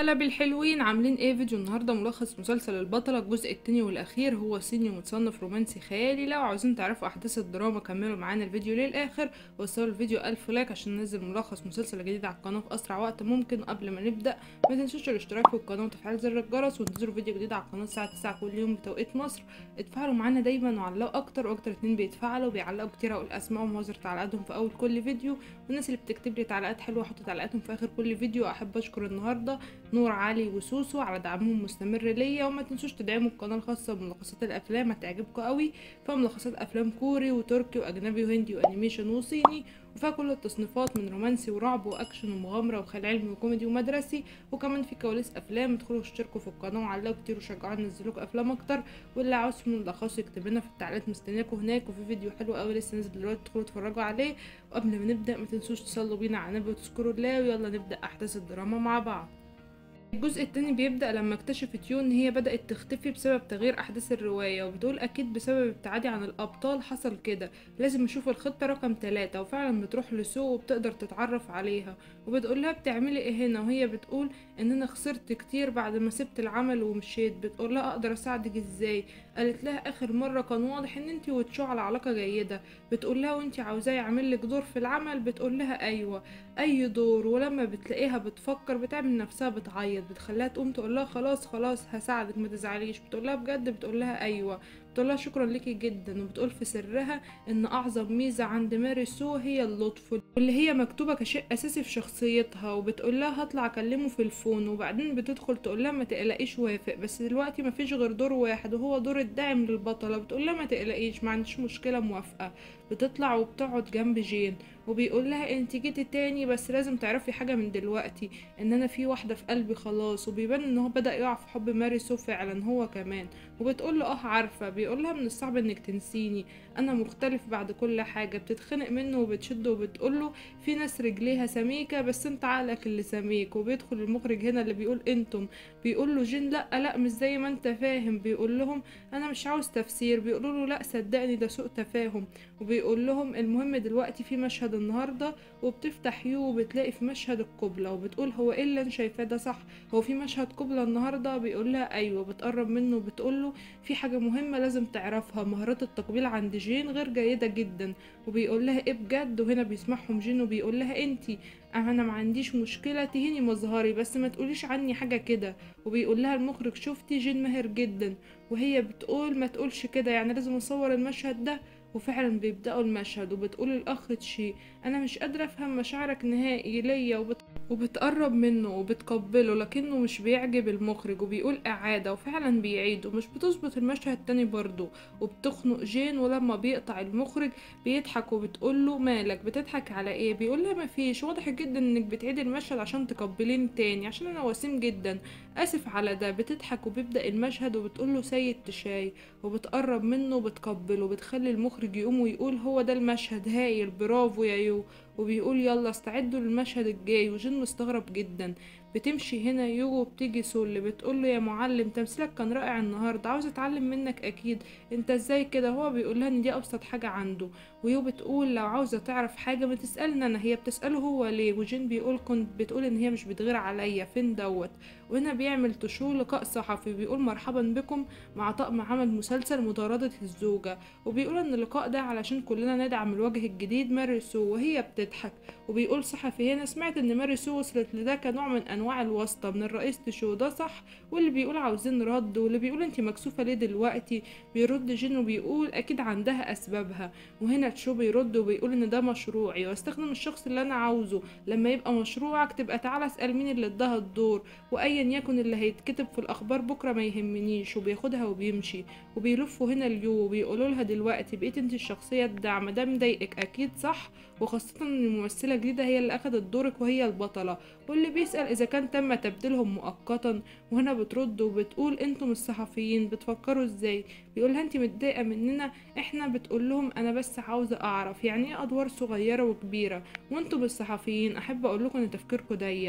هلا بالحلوين عاملين ايه فيديو النهارده ملخص مسلسل البطلة الجزء التاني والاخير هو صيني متصنف رومانسي خيالي لو عاوزين تعرفوا احداث الدراما كملوا معانا الفيديو للاخر وصلوا الفيديو الف لايك عشان ننزل ملخص مسلسل جديد على القناه في اسرع وقت ممكن قبل ما نبدا ما تنسوش الاشتراك في القناه وتفعيل زر الجرس وانتظروا فيديو جديد على القناه الساعه 9 كل يوم بتوقيت مصر اتفاعلوا معانا دايما وعلقوا اكتر واكتر اتنين بيتفاعلوا وبيعلقوا كتير اقول اسمائهم وهظهر تعليقاتهم في اول كل فيديو والناس اللي بتكتب لي تعليقات حلوه حطوا تعليقاتهم في اخر كل فيديو احب اشكر النهارده نور علي وسوسو على دعمهم المستمر ليا وما تنسوش تدعموا القناه الخاصه بملخصات الافلام هتعجبكم قوي فيها ملخصات افلام كوري وتركي واجنبي وهندي وانيميشن وصيني وفيها كل التصنيفات من رومانسي ورعب واكشن ومغامره وخيال علمي وكوميدي ومدرسي وكمان في كواليس افلام ادخلوا اشتركوا في القناه وعلقوا كتير وشجعونا ننزلكم افلام اكتر واللي عاوز من ملخص يكتب لنا في التعليقات مستنياكم هناك وفي فيديو حلو قوي لسه نازل دلوقتي ادخلوا اتفرجوا عليه وقبل ما نبدا ما تنسوش تصلوا بينا على النبي وتذكروا الله ويلا نبدا احداث الدراما مع بعض الجزء التاني بيبدأ لما اكتشفت يون ان هي بدأت تختفي بسبب تغيير احداث الرواية وبتقول اكيد بسبب ابتعادي عن الابطال حصل كده لازم اشوف الخطة رقم ثلاثة وفعلا بتروح لسو وبتقدر تتعرف عليها وبتقول لها بتعملي ايه هنا وهي بتقول ان انا خسرت كتير بعد ما سبت العمل ومشيت بتقول لها اقدر اساعدك ازاي قالت لها اخر مرة كان واضح ان انتي وتشو على علاقة جيدة بتقول لها وانتي عاوزاه يعمل لك دور في العمل بتقول لها ايوه اي دور ولما بتلاقيها بتفكر بتعمل نفسها بتعيط بتخليها تقوم تقول لها خلاص خلاص هساعدك ما تزعليش بتقول لها بجد بتقول لها ايوه بتقول لها شكرا ليكي جدا وبتقول في سرها ان اعظم ميزه عند ماري سو هي اللطف واللي هي مكتوبه كشيء اساسي في شخصيتها وبتقول لها هطلع اكلمه في الفون وبعدين بتدخل تقول لها ما تقلقيش وافق بس دلوقتي ما فيش غير دور واحد وهو دور الداعم للبطله بتقول لها ما تقلقيش ما عنديش مشكله موافقه بتطلع وبتقعد جنب جين وبيقول لها انت جيتي تاني بس لازم تعرفي حاجه من دلوقتي ان انا في واحده في قلبي خلاص وبيبان ان هو بدا يقع في حب ماري سو فعلا هو كمان وبتقول له اه عارفه بيقول لها من الصعب انك تنسيني انا مختلف بعد كل حاجه بتتخنق منه وبتشده وبتقول له في ناس رجليها سميكه بس انت عقلك اللي سميك وبيدخل المخرج هنا اللي بيقول انتم بيقول له جين لا لا مش زي ما انت فاهم بيقول لهم انا مش عاوز تفسير بيقولوا له لا صدقني ده سوء تفاهم وبيقول لهم المهم دلوقتي في مشهد النهارده وبتفتح يو وبتلاقي في مشهد القبلة وبتقول هو ايه اللي انا شايفاه ده صح هو في مشهد قبلة النهارده بيقول لها ايوه بتقرب منه وبتقول له في حاجه مهمه لازم تعرفها مهارات التقبيل عند جين غير جيده جدا وبيقول لها ايه بجد وهنا بيسمعهم جين وبيقول لها انتي انا ما عنديش مشكله تهيني مظهري بس ما تقوليش عني حاجه كده وبيقول لها المخرج شفتي جين ماهر جدا وهي بتقول ما تقولش كده يعني لازم اصور المشهد ده وفعلا بيبدأوا المشهد وبتقول الأخ تشي أنا مش قادرة أفهم مشاعرك نهائي ليا وبت... وبتقرب منه وبتقبله لكنه مش بيعجب المخرج وبيقول إعادة وفعلا بيعيد ومش بتظبط المشهد تاني برضه وبتخنق جين ولما بيقطع المخرج بيضحك وبتقوله مالك بتضحك على ايه بيقول لها مفيش واضح جدا انك بتعيد المشهد عشان تقبليني تاني عشان انا وسيم جدا اسف على ده بتضحك وبيبدأ المشهد وبتقوله سيد تشاي وبتقرب منه وبتقبله وبتخلي المخرج يقوم ويقول هو ده المشهد هايل برافو يا يو وبيقول يلا استعدوا للمشهد الجاي وجين مستغرب جدا بتمشي هنا يو وبتيجي سول بتقول له يا معلم تمثيلك كان رائع النهارده عاوز اتعلم منك اكيد انت ازاي كده هو بيقول لها ان دي ابسط حاجه عنده ويو بتقول لو عاوزه تعرف حاجه ما تسالني انا هي بتساله هو ليه وجين بيقول كنت بتقول ان هي مش بتغير عليا فين دوت وهنا بيعمل تشو لقاء صحفي بيقول مرحبا بكم مع طقم عمل مسلسل مطاردة الزوجة وبيقول ان اللقاء ده علشان كلنا ندعم الوجه الجديد ماري سو وهي بتضحك وبيقول صحفي هنا سمعت ان ماري سو وصلت لده كنوع من انواع الواسطة من الرئيس تشو ده صح واللي بيقول عاوزين رد واللي بيقول انت مكسوفة ليه دلوقتي بيرد جين وبيقول اكيد عندها اسبابها وهنا تشو بيرد وبيقول ان ده مشروعي واستخدم الشخص اللي انا عاوزه لما يبقى مشروعك تبقى تعالى اسال مين اللي اداها الدور وايا يكن اللي هيتكتب في الاخبار بكره ما يهمنيش وبياخدها وبيمشي وبيلفوا هنا اليو وبيقولوا لها دلوقتي بقيت انت الشخصيه الداعمه ده مضايقك اكيد صح وخاصه ان الممثله الجديده هي اللي اخدت دورك وهي البطله واللي بيسال اذا كان تم تبديلهم مؤقتا وهنا بترد وبتقول انتم الصحفيين بتفكروا ازاي بيقولها انت متضايقه مننا احنا بتقول لهم انا بس عاوزه اعرف يعني ايه ادوار صغيره وكبيره وانتم الصحفيين احب اقول لكم ان تفكيركم ضيق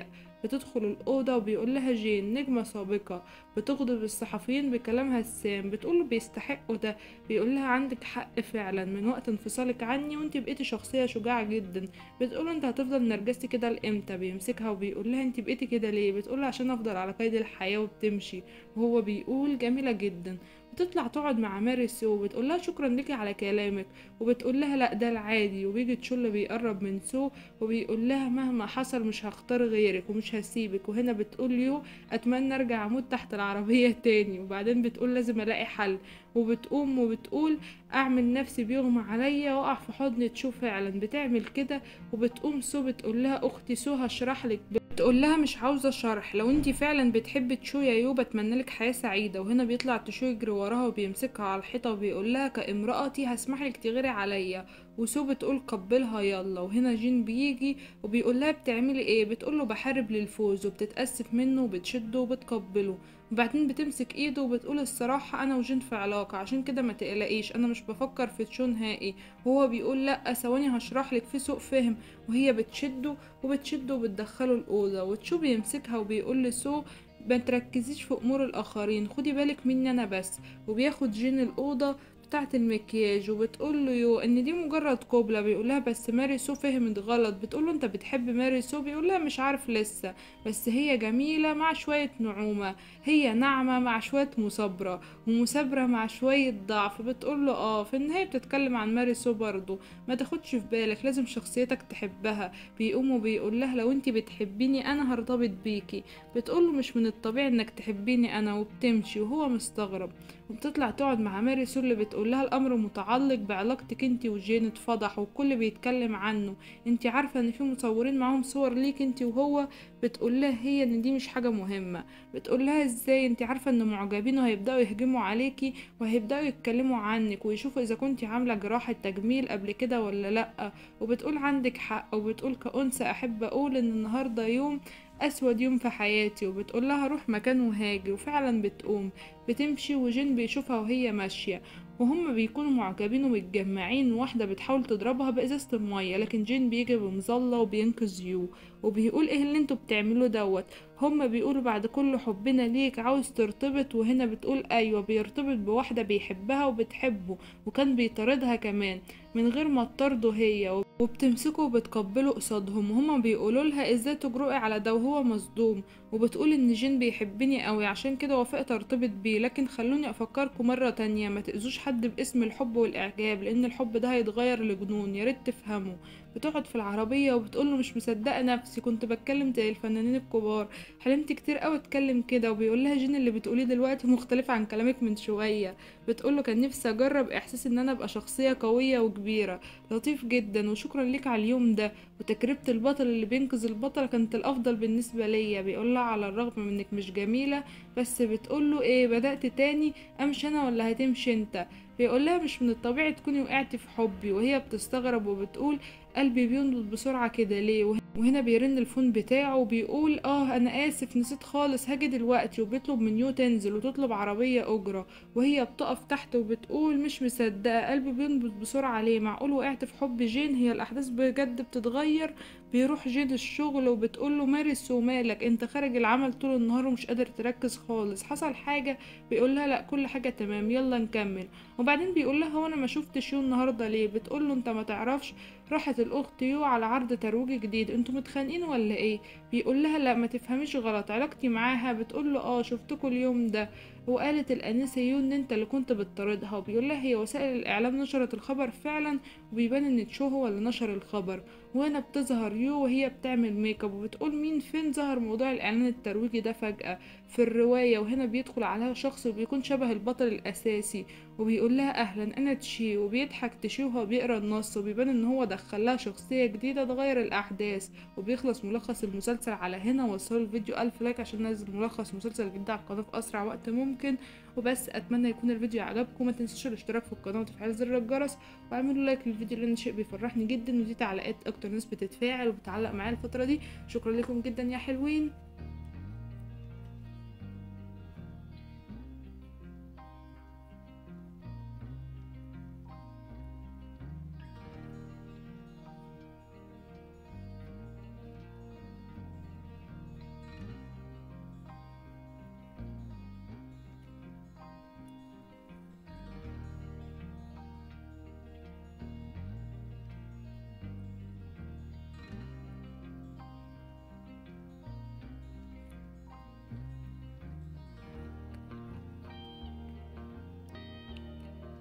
بتدخل الأوضة وبيقول لها جين نجمة سابقة بتغضب الصحفيين بكلامها السام بتقوله بيستحقوا ده بيقول لها عندك حق فعلا من وقت انفصالك عني وانت بقيتي شخصية شجاعة جدا بتقوله انت هتفضل نرجستي كده لامتى بيمسكها وبيقول لها انت بقيتي كده ليه بتقوله عشان افضل على قيد الحياة وبتمشي وهو بيقول جميلة جدا بتطلع تقعد مع ماري سو وبتقول لها شكرا ليكي على كلامك وبتقول لها لا ده العادي وبيجي تشول بيقرب من سو وبيقول لها مهما حصل مش هختار غيرك ومش هسيبك وهنا بتقول يو اتمنى ارجع اموت تحت العربيه تاني وبعدين بتقول لازم الاقي حل وبتقوم وبتقول اعمل نفسي بيغمى عليا واقع في حضن تشو فعلا بتعمل كده وبتقوم سو بتقول لها اختي سو هشرح لك بتقول لها مش عاوزه شرح لو انتي فعلا بتحبي تشو يا يو بتمنى لك حياه سعيده وهنا بيطلع تشو يجري وراها وبيمسكها على الحيطه وبيقول لها كامرأتي هسمح لك تغيري عليا وسو بتقول قبلها يلا وهنا جين بيجي وبيقول لها بتعملي ايه بتقول له بحارب للفوز وبتتأسف منه وبتشده وبتقبله وبعدين بتمسك ايده وبتقول الصراحة انا وجين في علاقة عشان كده ما تقلقيش انا مش بفكر في تشو نهائي وهو بيقول لا ثواني هشرح لك في سوء فهم وهي بتشده وبتشده وبتدخله الأوضة وتشو بيمسكها وبيقول لسو ما تركزيش في امور الاخرين خدي بالك مني انا بس وبياخد جين الاوضه بتاعة المكياج وبتقول له يو ان دي مجرد قبلة بيقول لها بس ماري سو فهمت غلط بتقول له انت بتحب ماري سو بيقول لها مش عارف لسه بس هي جميلة مع شوية نعومة هي ناعمة مع شوية مثابرة ومثابرة مع شوية ضعف بتقول له اه في النهاية بتتكلم عن ماري سو برضه ما تاخدش في بالك لازم شخصيتك تحبها بيقوم وبيقول لها لو انت بتحبيني انا هرتبط بيكي بتقول له مش من الطبيعي انك تحبيني انا وبتمشي وهو مستغرب وبتطلع تقعد مع ماري سو اللي بتقول لها الامر متعلق بعلاقتك انت وجين اتفضح والكل بيتكلم عنه انت عارفه ان في مصورين معاهم صور ليك انت وهو بتقول لها هي ان دي مش حاجه مهمه بتقول لها ازاي انت عارفه ان معجبينه هيبداوا يهجموا عليكي وهيبداوا يتكلموا عنك ويشوفوا اذا كنت عامله جراحه تجميل قبل كده ولا لا وبتقول عندك حق وبتقول كأنثى احب اقول ان النهارده يوم أسود يوم في حياتي وبتقول لها روح مكان وهاجي وفعلا بتقوم بتمشي وجين بيشوفها وهي ماشية وهم بيكونوا معجبين ومتجمعين واحدة بتحاول تضربها بإزازة المية لكن جين بيجي بمظلة وبينقذ يو وبيقول ايه اللي انتوا بتعملوه دوت هما بيقولوا بعد كل حبنا ليك عاوز ترتبط وهنا بتقول ايوه بيرتبط بواحدة بيحبها وبتحبه وكان بيطاردها كمان من غير ما تطرده هي وبتمسكه وبتقبله قصادهم وهما بيقولوا لها ازاي تجرؤي على ده وهو مصدوم وبتقول ان جين بيحبني قوي عشان كده وافقت ارتبط بيه لكن خلوني افكركم مرة تانية ما تأذوش حد باسم الحب والاعجاب لان الحب ده هيتغير لجنون ياريت تفهموا بتقعد في العربية وبتقوله مش مصدقة نفسي كنت بتكلم زي الفنانين الكبار حلمت كتير قوي اتكلم كده وبيقول لها جين اللي بتقوليه دلوقتي مختلف عن كلامك من شوية بتقوله كان نفسي اجرب احساس ان انا ابقى شخصية قوية وكبيرة لطيف جدا وشكرا ليك على اليوم ده وتجربة البطل اللي بينقذ البطلة كانت الافضل بالنسبة ليا بيقول لها على الرغم من انك مش جميلة بس بتقوله ايه بدأت تاني امشي انا ولا هتمشي انت بيقول لها مش من الطبيعي تكوني وقعتي في حبي وهي بتستغرب وبتقول قلبي بينبض بسرعة كده ليه وهنا بيرن الفون بتاعه وبيقول اه انا اسف نسيت خالص هاجي دلوقتي وبيطلب من يو تنزل وتطلب عربية اجرة وهي بتقف تحت وبتقول مش مصدقة قلبي بينبض بسرعة ليه معقول وقعت في حب جين هي الاحداث بجد بتتغير بيروح جين الشغل وبتقول له مارس ومالك انت خارج العمل طول النهار ومش قادر تركز خالص حصل حاجة بيقول لها لا كل حاجة تمام يلا نكمل وبعدين بيقول لها هو انا ما شفتش يو النهارده ليه بتقول له انت ما تعرفش راحت الاخت يو على عرض ترويجي جديد انتوا متخانقين ولا ايه بيقول لها لا ما تفهميش غلط علاقتي معاها بتقول له اه شفتكوا اليوم ده وقالت الانسه يو ان انت اللي كنت بتطاردها وبيقول لها هي وسائل الاعلام نشرت الخبر فعلا وبيبان ان تشو هو اللي نشر الخبر وهنا بتظهر يو وهي بتعمل ميك اب وبتقول مين فين ظهر موضوع الاعلان الترويجي ده فجاه في الروايه وهنا بيدخل عليها شخص وبيكون شبه البطل الاساسي وبيقول لها اهلا انا تشي وبيضحك تشي وهو بيقرا النص وبيبان ان هو دخل لها شخصيه جديده تغير الاحداث وبيخلص ملخص المسلسل على هنا وصلوا الفيديو الف لايك عشان ننزل ملخص مسلسل جديد على القناه في اسرع وقت ممكن وبس اتمنى يكون الفيديو عجبكم ما تنسوش الاشتراك في القناه وتفعيل زر الجرس واعملوا لايك للفيديو لان شيء بيفرحني جدا ودي تعليقات اكتر ناس بتتفاعل وبتعلق معايا الفتره دي شكرا لكم جدا يا حلوين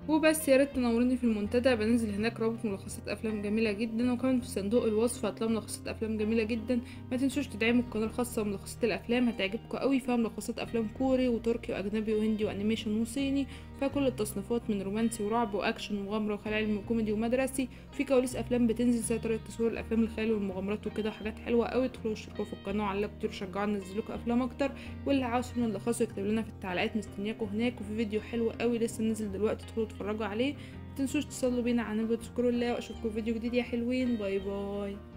وبس يا ريت تنوروني في المنتدى بنزل هناك رابط ملخصات افلام جميله جدا وكمان في صندوق الوصف هتلاقوا ملخصات افلام جميله جدا ما تنسوش تدعموا القناه الخاصه بملخصات الافلام هتعجبكم قوي فيها ملخصات افلام كوري وتركي واجنبي وهندي وانيميشن وصيني فيها كل التصنيفات من رومانسي ورعب واكشن ومغامره وخيال علمي وكوميدي ومدرسي في كواليس افلام بتنزل زي طريقه تصوير الافلام الخيال والمغامرات وكده وحاجات حلوه قوي ادخلوا اشتركوا في القناه وعلقوا كتير وشجعونا ننزلكم افلام اكتر واللي عاوز فيلم نلخصه يكتب لنا في التعليقات مستنياكم هناك وفي فيديو حلو قوي لسه نزل دلوقتي ادخلوا اتفرجوا عليه متنسوش تصلوا بينا على النبي وتشكروا الله واشوفكم في فيديو جديد يا حلوين باي باي